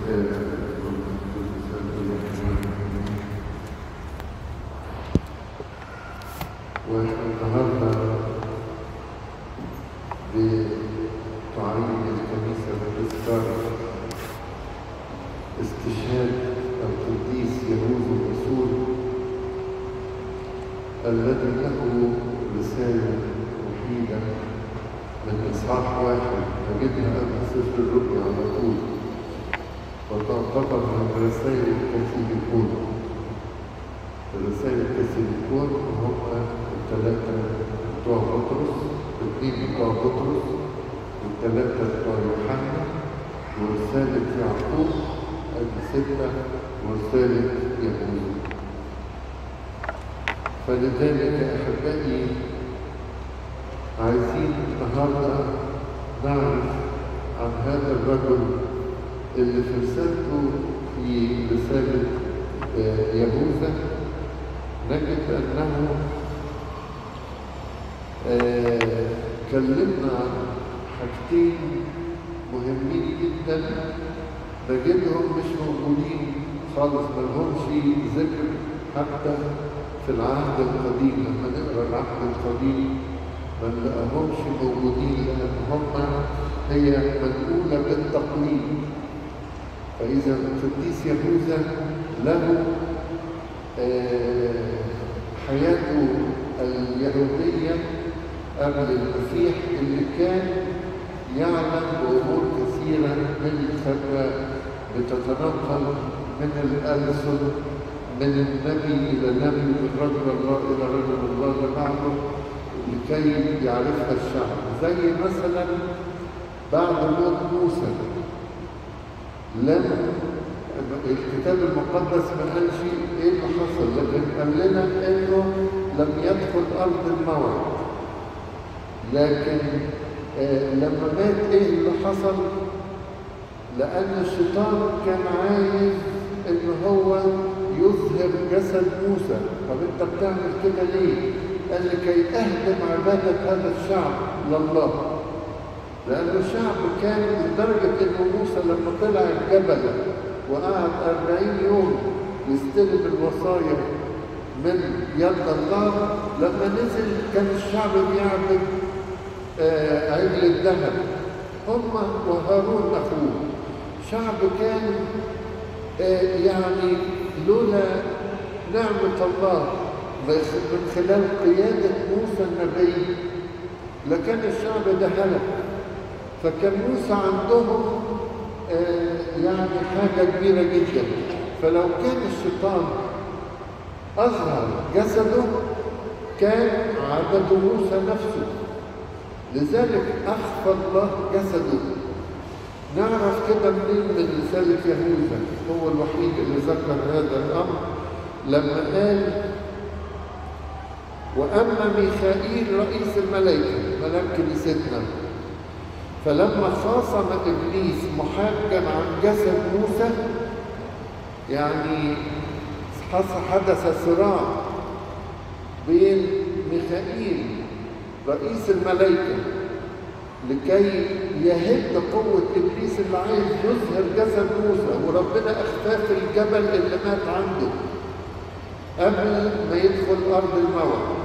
والنهارده بتعين الكنيسة بتذكر استشهاد القديس يهوذا الرسول الذي له رسالة وحيدة من إصحاح واحد نجدها قبل سفر الرؤيا على طول وتعتبر من رسائل الكاثوليكون رسائل الكاثوليكون هم الثلاثة بتوع بطرس الاثنين بتوع بطرس والثلاثة بتوع يوحنا ورسالة يعقوب ادي ستة ورسالة يهوذا فلذلك يا أحبائي عايزين النهارده نعرف عن هذا الرجل اللي في رسالته في رسالة آه، يهوذا نجد أنه آه، كلمنا عن حاجتين مهمين جدا نجدهم مش موجودين خالص ملهمش ذكر حتى في العهد القديم لما نقرا العهد القديم ما نلاقيهمش موجودين لان هم هي منقوله بالتقليد فاذا القديس يهوذا له آه، حياته اليهوديه قبل المسيح اللي كان يعلم بامور كثيره من الخبره بتتنقل من الالسن من النبي الى نبي من رجل الله الى رجل الله اللي بعده لكي يعرفها الشعب زي مثلا بعد موت موسى لم الكتاب المقدس ما قالش ايه اللي حصل لكن قال لنا انه لم يدخل ارض الموعد لكن آه لما مات ايه اللي حصل لان الشيطان كان عايز ان هو يظهر جسد موسى طب انت بتعمل كده ليه قال لكي اهدم عباده هذا الشعب لله لأن الشعب كان لدرجة إن موسى لما طلع الجبل وقعد أربعين يوم يستلم الوصايا من يد الله لما نزل كان الشعب بيعبد آه، عجل الذهب هم وهارون أخوه شعب كان آه، يعني لولا نعمة الله من خلال قيادة موسى النبي لكان الشعب ده هلك فكان موسى عندهم آه، يعني حاجة كبيرة جدا فلو كان الشيطان أظهر جسده كان عبد موسى نفسه لذلك أخفى الله جسده نعرف كده منين من رسالة يهوذا هو الوحيد اللي ذكر هذا الأمر لما قال وأما ميخائيل رئيس الملائكة ملاك كنيستنا فلما خاصم إبليس محاجا عن جسد موسى يعني حدث صراع بين ميخائيل رئيس الملائكة لكي يهد قوة إبليس اللي عايز يظهر جسد موسى وربنا أخفاه في الجبل اللي مات عنده قبل ما يدخل أرض الموعد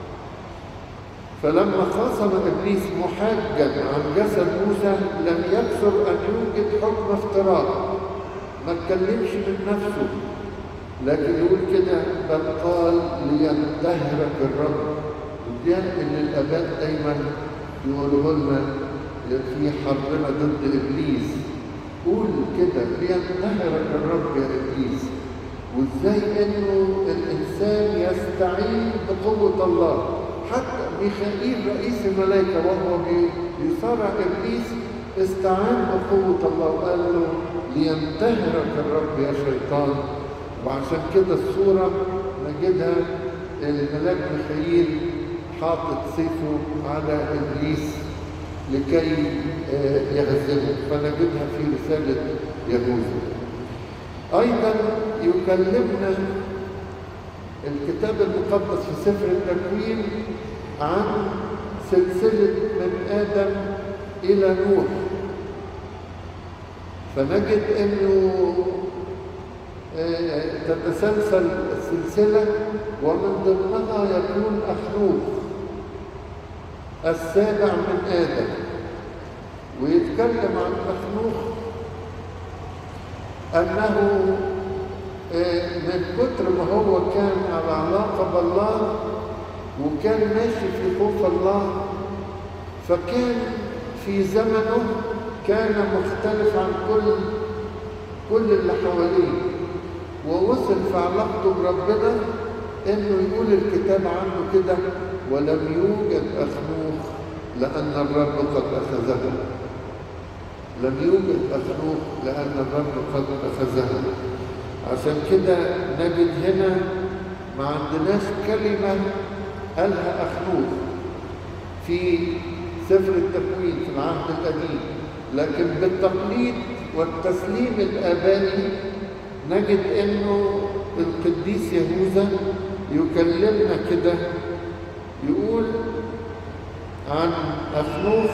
فلما خاصم ابليس محاجا عن جسد موسى لم يكثر ان يوجد حكم افتراء ما اتكلمش من نفسه لكن يقول كده بل قال لينتهرك الرب ودي اللي الاباء دايما يقولوا لنا في حربنا ضد ابليس قول كده لينتهرك الرب يا ابليس وازاي انه الانسان يستعين بقوه الله حتى ميخائيل رئيس الملائكة وهو بيصارع إبليس استعان بقوة الله وقال له لينتهرك الرب يا شيطان وعشان كده الصورة نجدها الملاك ميخائيل حاطط سيفه على إبليس لكي يهزمه فنجدها في رسالة يهوذا أيضا يكلمنا الكتاب المقدس في سفر التكوين عن سلسلة من آدم إلى نوح فنجد انه آه، تتسلسل السلسلة ومن ضمنها يكون أخنوخ السابع من آدم ويتكلم عن أخنوخ أنه آه، من كتر ما هو كان على علاقة بالله وكان ماشي في خوف الله فكان في زمنه كان مختلف عن كل كل اللي حواليه ووصل في علاقته بربنا انه يقول الكتاب عنه كده ولم يوجد اخنوخ لان الرب قد اخذها لم يوجد اخنوخ لان الرب قد اخذها عشان كده نجد هنا ما عندناش كلمه قالها اخنوخ في سفر التكوين في العهد القديم لكن بالتقليد والتسليم الآبائي نجد انه القديس يهوذا يكلمنا كده يقول عن أخنوخ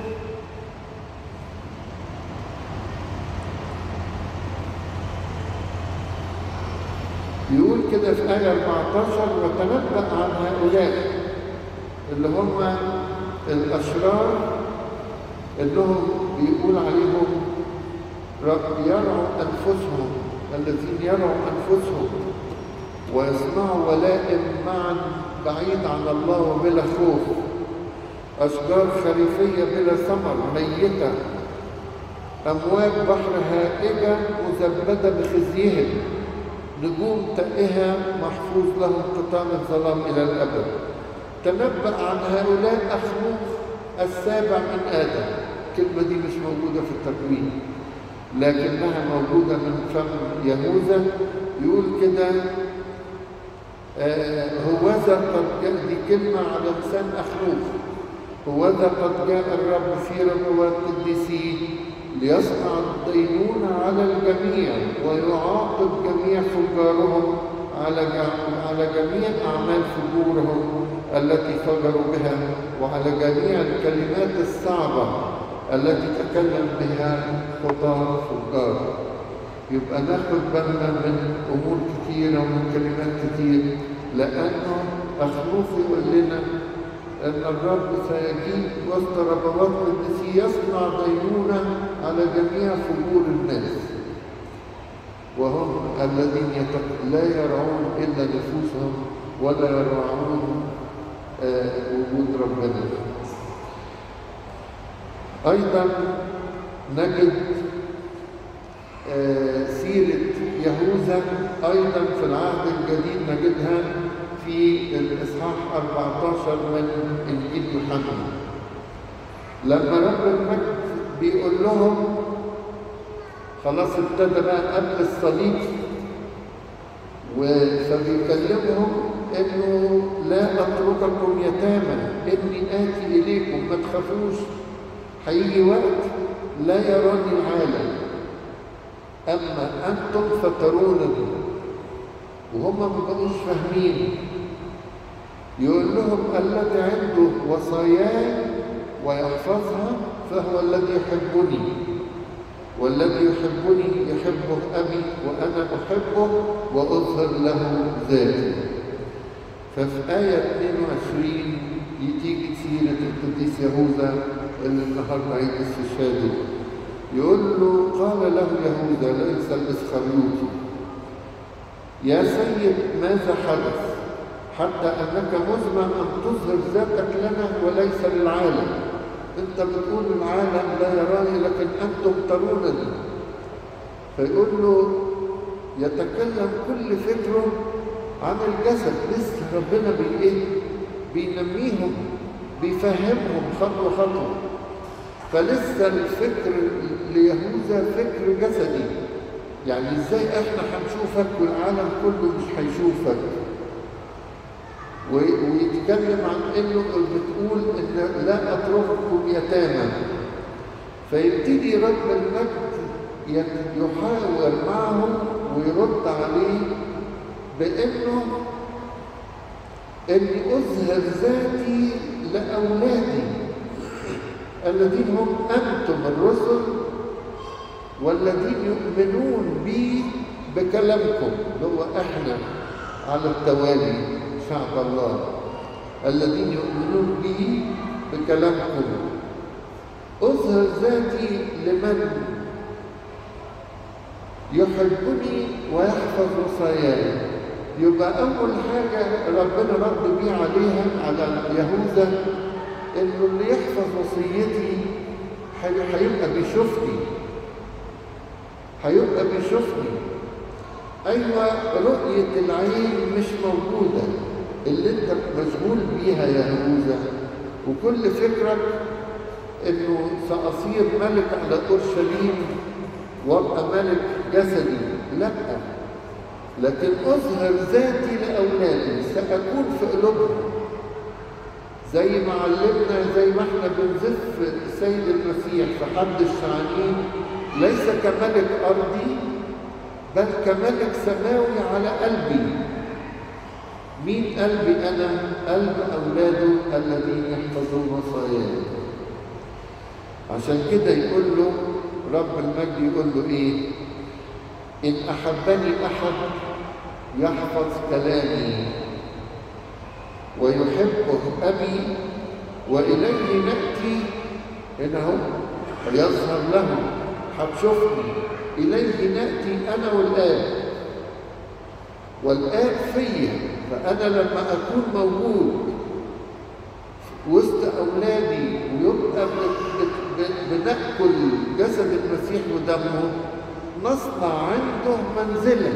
يقول كده في آية 14 وتنبأ عن هؤلاء اللي هم الأشرار انهم بيقول عليهم رب يرعوا انفسهم الذين يرعوا انفسهم ويصنعوا ولائم معا بعيد عن الله وبلا خوف اشجار خريفيه بلا ثمر ميته امواج بحر هائجه مزبده بخزيهم نجوم تائهه محفوظ لهم قطام الظلام الى الابد تنبأ عن هؤلاء اخنوخ السابع من ادم الكلمة دي مش موجودة في التكوين لكنها موجودة من فم يهوذا يقول كده آه هوذا قد جاء دي كلمة على لسان أخنوخ هوذا قد جاء الرب في ربوات القديسين ليصنع الدينونة على الجميع ويعاقب جميع فجارهم على على جميع أعمال فجورهم التي فجروا بها وعلى جميع الكلمات الصعبة التي تكلم بها خطاة فجار يبقى ناخد بالنا من امور كثيره ومن كلمات كثير لانه اخنوخ يقول لنا ان الرب سيجيب وسط ربوات قدسي يصنع دينونه على جميع فجور الناس وهم الذين يتق... لا يرعون الا نفوسهم ولا يرعون آه وجود ربنا أيضا نجد آه سيرة يهوذا أيضا في العهد الجديد نجدها في الإصحاح 14 من إنجيل يوحنا لما رب المجد بيقول لهم خلاص ابتدى بقى قبل الصليب فبيكلمهم انه لا اترككم يتامى اني اتي اليكم ما تخافوش هيجي وقت لا يراني العالم أما أنتم فترونني وهم ما بقوش فاهمين يقول لهم الذي عنده وصاياي ويحفظها فهو الذي يحبني والذي يحبني يحبه أبي وأنا أحبه وأظهر له ذاتي ففي آية 22 تيجي سيرة القديس يهوذا اللي النهارده عيد استشهاده يقول له قال له يهوذا ليس الاسخريوطي يا سيد ماذا حدث حتى انك مزمع ان تظهر ذاتك لنا وليس للعالم انت بتقول العالم لا يراني لكن انتم ترونني فيقول له يتكلم كل فكره عن الجسد لسه ربنا بي ايه بينميهم بيفهمهم خطوه خطوه فلسه الفكر ليهوذا فكر جسدي يعني ازاي احنا هنشوفك والعالم كله مش هيشوفك ويتكلم عن انه بتقول ان لا اترككم يتامى فيبتدي رب المجد يحاور معهم ويرد عليه بانه اني اظهر ذاتي لاولادي الذين هم أنتم الرسل والذين يؤمنون بي بكلامكم اللي هو احنا على التوالي شعب الله الذين يؤمنون بي بكلامكم اظهر ذاتي لمن يحبني ويحفظ وصاياي يبقى اول حاجه ربنا رد بيه عليها على يهوذا انه اللي يحفظ وصيتي هيبقى بيشوفني هيبقى بيشوفني ايوه رؤيه العين مش موجوده اللي انت مشغول بيها يا يهوذا وكل فكرك انه ساصير ملك على اورشليم وابقى ملك جسدي لا لكن اظهر ذاتي لاولادي ساكون في قلوبهم زي ما علمنا زي ما احنا بنزف السيد المسيح في حد الشعانين ليس كملك ارضي بل كملك سماوي على قلبي مين قلبي انا قلب اولاده الذين يحفظون وصاياي عشان كده يقول له رب المجد يقول له ايه ان احبني احد يحفظ كلامي ويحبه ابي واليه ناتي هنا هو فيظهر له هتشوفني اليه ناتي انا والاب والاب فيا فانا لما اكون موجود وسط اولادي ويبقى بناكل جسد المسيح ودمه نصنع عنده منزلا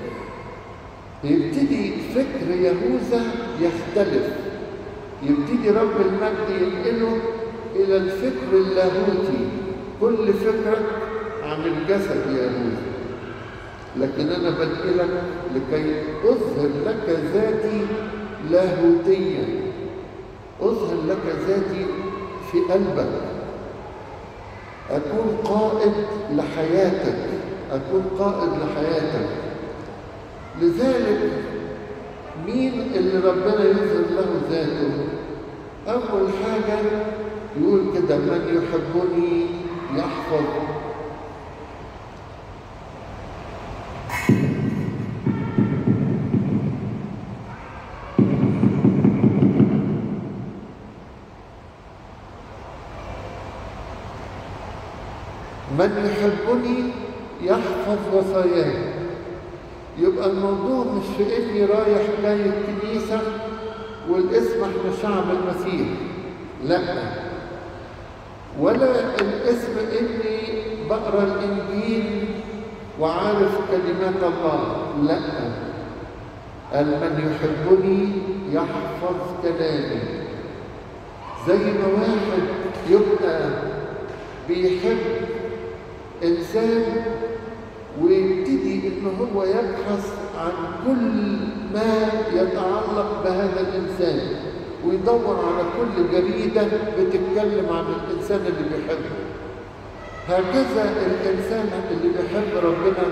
يبتدي فكر يهوذا يختلف يبتدي رب المجد ينقله الى الفكر اللاهوتي كل فكرك عن الجسد يا يهوذا لكن انا بنقلك لكي اظهر لك ذاتي لاهوتيا اظهر لك ذاتي في قلبك اكون قائد لحياتك اكون قائد لحياتك لذلك مين اللي ربنا يظهر له ذاته اول حاجه يقول كده من يحبني يحفظ من يحبني يحفظ وصاياي يبقى الموضوع مش في اني رايح جاي الكنيسه والاسم احنا شعب المسيح لا ولا الاسم اني بقرا الانجيل وعارف كلمات الله لا قال من يحبني يحفظ كلامي زي ما واحد يبقى بيحب انسان ويبتدي ان هو يبحث عن كل ما يتعلق بهذا الانسان ويدور على كل جريده بتتكلم عن الانسان اللي بيحبه هكذا الانسان اللي بيحب ربنا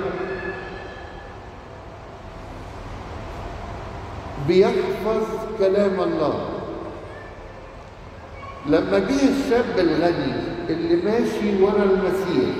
بيحفظ كلام الله لما جه الشاب الغني اللي ماشي ورا المسيح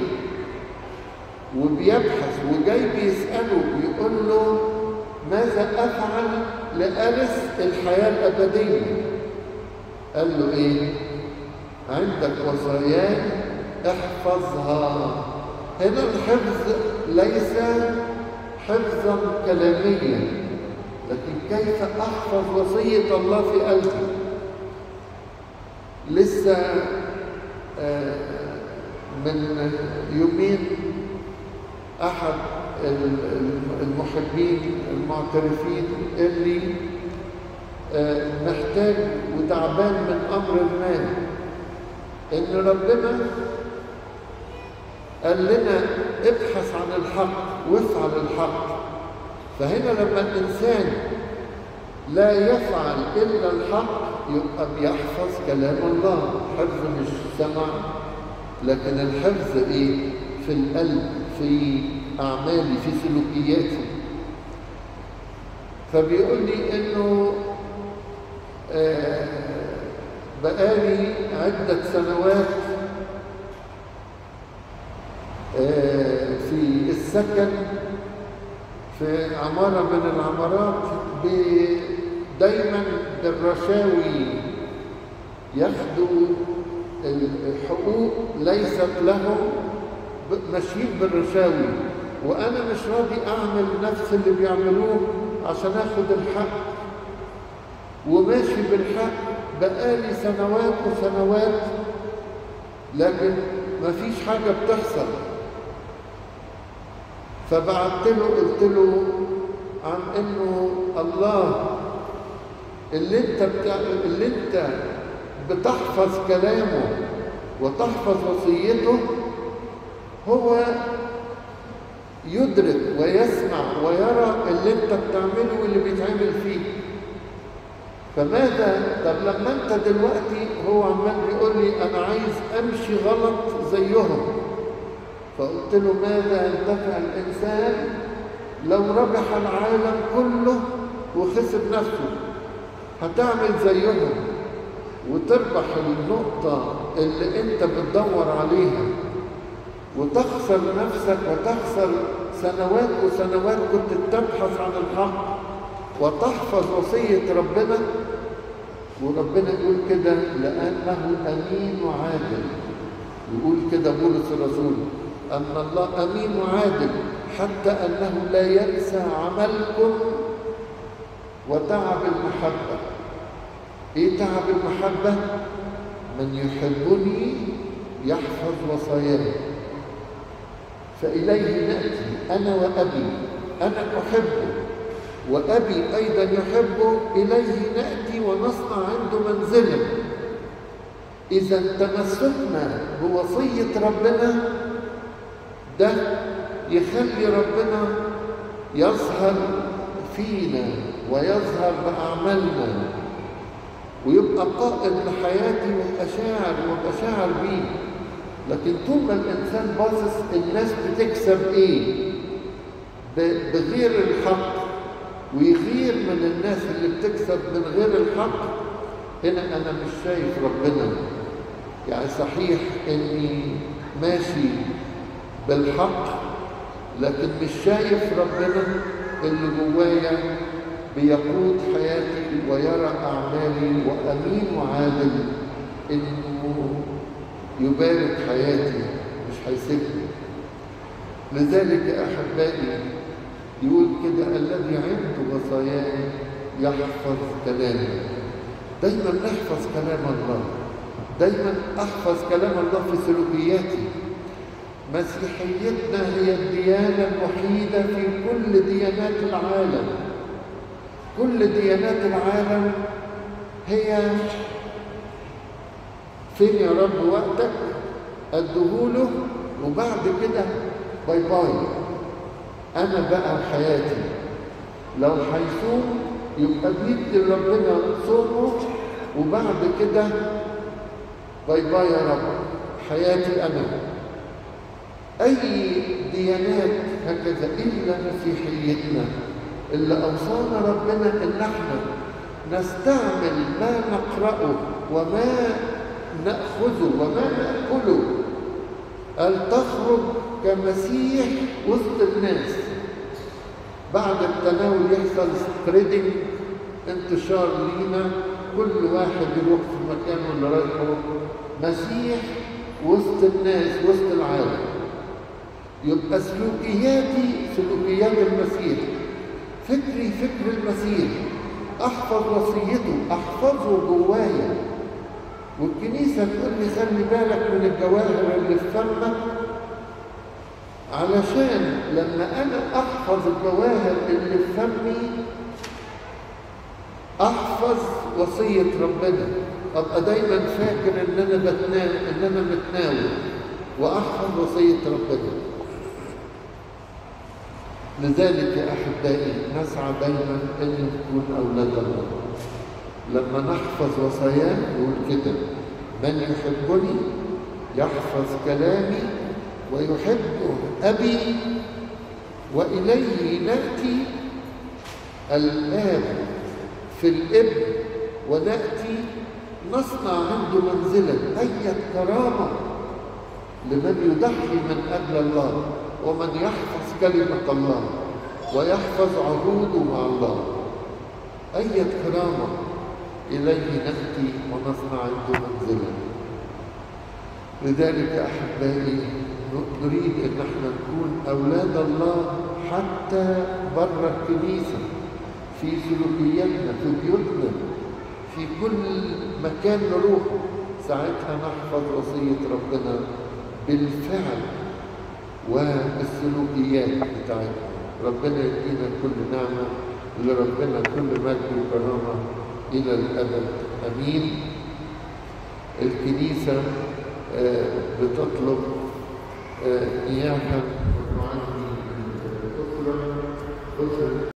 وبيبحث وجاي بيسأله بيقول له ماذا أفعل لأرث الحياة الأبدية؟ قال له إيه؟ عندك وصاياي احفظها هنا الحفظ ليس حفظا كلاميا لكن كيف أحفظ وصية الله في قلبي لسه آه من يومين احد المحبين المعترفين اللي محتاج وتعبان من امر ما ان ربنا قال لنا ابحث عن الحق وافعل الحق فهنا لما الانسان لا يفعل الا الحق يبقى بيحفظ كلام الله حفظ مش سمع لكن الحفظ ايه في القلب في أعمالي في سلوكياتي فبيقول لي إنه آه بقالي عدة سنوات آه سكن في عمارة من العمارات ب- دايما بالرشاوي ياخدوا الحقوق ليست لهم ب- ماشيين بالرشاوي وانا مش راضي اعمل نفس اللي بيعملوه عشان اخد الحق وماشي بالحق بقالي سنوات وسنوات لكن مفيش حاجة بتحصل فبعت له قلت له عن انه الله اللي انت بتاع اللي انت بتحفظ كلامه وتحفظ وصيته هو يدرك ويسمع ويرى اللي انت بتعمله واللي بيتعمل فيه فماذا طب لما انت دلوقتي هو عمال بيقول لي انا عايز امشي غلط زيهم فقلت له ماذا ينتفع الانسان لو ربح العالم كله وخسر نفسه هتعمل زيهم وتربح النقطة اللي انت بتدور عليها وتخسر نفسك وتخسر سنوات وسنوات كنت تبحث عن الحق وتحفظ وصية ربنا وربنا يقول كده لأنه أمين وعادل يقول كده بولس الرسول أن الله أمين وعادل حتى أنه لا ينسى عملكم وتعب المحبة إيه تعب المحبة؟ من يحبني يحفظ وصاياي فإليه نأتي أنا وأبي أنا أحبه وأبي أيضا يحبه إليه نأتي ونصنع عنده منزلا إذا تمسكنا بوصية ربنا ده يخلي ربنا يظهر فينا ويظهر بأعمالنا ويبقى قائد لحياتي وابقى شاعر وابقى شاعر بيه لكن طول ما الانسان باصص الناس بتكسب ايه ب- بغير الحق ويغير من الناس اللي بتكسب من غير الحق هنا انا مش شايف ربنا يعني صحيح اني ماشي بالحق لكن مش شايف ربنا اللي جوايا بيقود حياتي ويرى اعمالي وامين وعادل انه يبارك حياتي مش هيسيبني لذلك يا احبائي يقول كده الذي عنده وصاياي يحفظ كلامي دايما نحفظ كلام الله دايما احفظ كلام الله في سلوكياتي مسيحيتنا هي الديانه الوحيده في كل ديانات العالم كل ديانات العالم هي فين يا رب وقتك ادهوله وبعد كده باي باي انا بقى حياتي لو هيصوم يبقى بيدي ربنا صومه وبعد كده باي باي يا رب حياتي انا اي ديانات هكذا الا مسيحيتنا اللي اوصانا ربنا ان احنا نستعمل ما نقراه وما ناخذه وما ناكله قال تخرج كمسيح وسط الناس بعد التناول يحصل سبريدنج انتشار لينا كل واحد يروح في المكان اللي رايحه مسيح وسط الناس وسط العالم يبقى سلوكياتي سلوكيات المسيح فكري فكر المسيح احفظ وصيته احفظه جوايا والكنيسه تقول لي خلي بالك من الجواهر اللي في فمك علشان لما انا احفظ الجواهر اللي في فمي احفظ وصيه ربنا ابقى دايما فاكر ان انا بتنام ان انا متناول واحفظ وصيه ربنا لذلك يا احبائي نسعى دايما ان نكون اولاد الله لما نحفظ وصاياه يقول كده من يحبني يحفظ كلامي ويحبه ابي واليه ناتي الاب في الابن وناتي نصنع عنده منزلا اية كرامه لمن يضحي من اجل الله ومن يحفظ كلمة الله ويحفظ عهوده مع الله أية كرامة إليه نأتي ونصنع عنده منزلا لذلك أحبائي نريد أن احنا نكون أولاد الله حتى بره الكنيسة في سلوكياتنا في بيوتنا في كل مكان نروح ساعتها نحفظ وصية ربنا بالفعل والسلوكيات بتاعتنا ربنا يدينا كل نعمة لربنا كل مجد وكرامة إلى الأبد أمين الكنيسة آه، بتطلب آه، نياحة وتعزي الأسرة أسرة